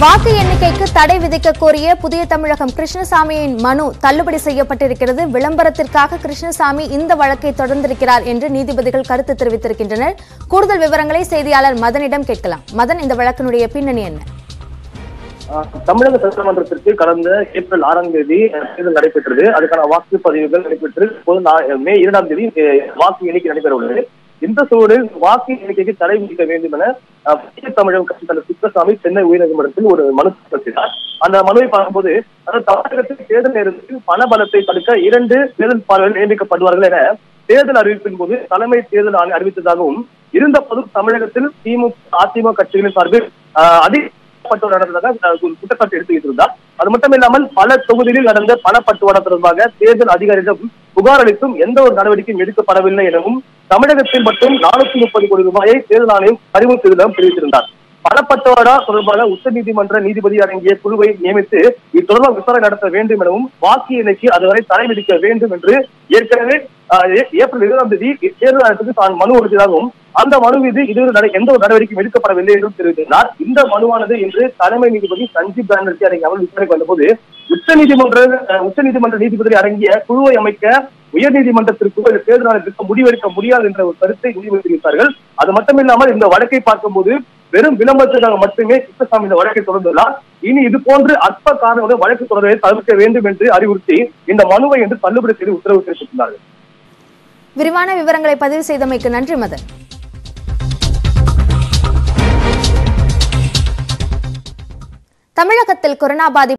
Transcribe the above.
வாக்கு எண்ணிக்கைக்கு தடை விதிக்க கோரிய புதிய தமிழகம் கிருஷ்ணசாமியின் மனு தள்ளுபடி செய்யப்பட்டிருக்கிறது விளம்பரத்திற்காக கிருஷ்ணசாமி இந்த வழக்கை தொடர்ந்திருக்கிறார் என்று நீதிபதிகள் கருத்து தெரிவித்திருக்கின்றனர் கூடுதல் விவரங்களை செய்தியாளர் மதனிடம் கேட்கலாம் மதன் இந்த வழக்கினுடைய பின்னணி என்ன ஆஹ் தமிழக சட்டமன்றத்திற்கு கடந்த ஏப்ரல் ஆறாம் தேதி அஹ், தேர்தல் நடைபெற்றது அதுக்கான வாக்குப்பதிவுகள் நடைபெற்று இப்போது நா- மே இரண்டாம் தேதி அஹ், வாக்கு எண்ணிக்கை நடைபெற உள்ளது இந்த சூழலில் வாக்கு எண்ணிக்கைக்கு தடை விதிக்க வேண்டும் என அஹ், புதிய தமிழகம் கட்சி தலைவர் சுத்தசாமி சென்னை உயர்நீதிமன்றத்தில் ஒரு மனு செலுத்தினார் அந்த மனுவை பார்க்கும்போது அதாவது தமிழகத்தில் தேர்தல் நேரத்தில் பண பலத்தை தடுக்க இரண்டு தேர்தல் பார்வையில் நியமிக்கப்படுவார்கள் என தேர்தல் அறிவிப்பின் போது தலைமை தேர்தல் ஆணையம் அறிவித்ததாகவும் இருந்த போதும் தமிழகத்தில் திமுக அதிமுக கட்சிகளின் சார்பில் ஆஹ், அதிக பட்டுவாடா நடந்ததாக அஹ், ஒரு குற்றச்சாட்டு எடுத்து வைத்திருந்தார் அது மட்டும் இல்லாமல் பல தொகுதிகளில் நடந்த பணப்பட்டுவாடா தொடர்பாக தேர்தல் அதிகாரியிடம் புகார் அளித்தும் எந்த ஒரு நடவடிக்கையும் எடுக்கப்படவில்லை எனவும் தமிழகத்தில் மட்டும் நானூத்தி முப்பது கோடி ரூபாயை தேர்தல் ஆணையம் பறிமுதல் செய்ததாக தெரிவித்திருந்தார் பணப்பட்டுவாடா தொடர்பாக உச்சநீதிமன்ற நீதிபதி அடங்கிய குழுவை நியமித்து இது தொடர்பாக விசாரணை நடத்த வேண்டும் எனவும் வாக்கு எண்ணிக்கை அதுவரை தடை விதிக்க வேண்டும் என்று ஏற்கனவே ஆஹ், ஏ- ஏப்ரல் இருபதாம் தேதி தேர்தல் ஆணையத்துக்கு தான் மனு கொடுத்ததாகவும் அந்த மனு மீது இதுவரை நட- எந்த ஒரு நடவடிக்கையும் எடுக்கப்படவில்லை என்றும் தெரிவித்தார் இந்த மனுவானது இன்று தலைமை நீதிபதி சஞ்சீப் பானர்ஜி அடங்கிய அமல் விசாரணைக்கு வந்தபோது உச்சநீதிமன்ற அஹ், உச்சநீதிமன்ற நீதிபதி அடங்கிய குழுவை அமைக்க உயர்நீதிமன்றத்திற்கு இந்த தேர்தல் ஆணையத்திற்கு முடிவெடுக்க முடியாது என்ற ஒரு கருத்தை முடிவு தெரிவித்தார்கள் அது மட்டுமில்லாமல் இந்த வழக்கை பார்க்கும்போது வெறும் விளம்பரத்துக்காக மட்டுமே கிருஷ்ணசாமி இந்த வழக்கை தொடர்ந்துள்ளார் இனி இது போன்று அற்ப காரணங்களுடன் வழக்கு தொடர்வதை தவிர்க்க வேண்டும் என்று அறிவுறுத்தி இந்த மனுவை என்று தள்ளுபடி செய்து உத்தரவு பிறப்பித்துள்ளார்கள் விரிவான விவரங்களை பதிவு செய்தமைக்கு நன்றி மதன் தமிழகத்தில் கொரோனா பாதிப்பு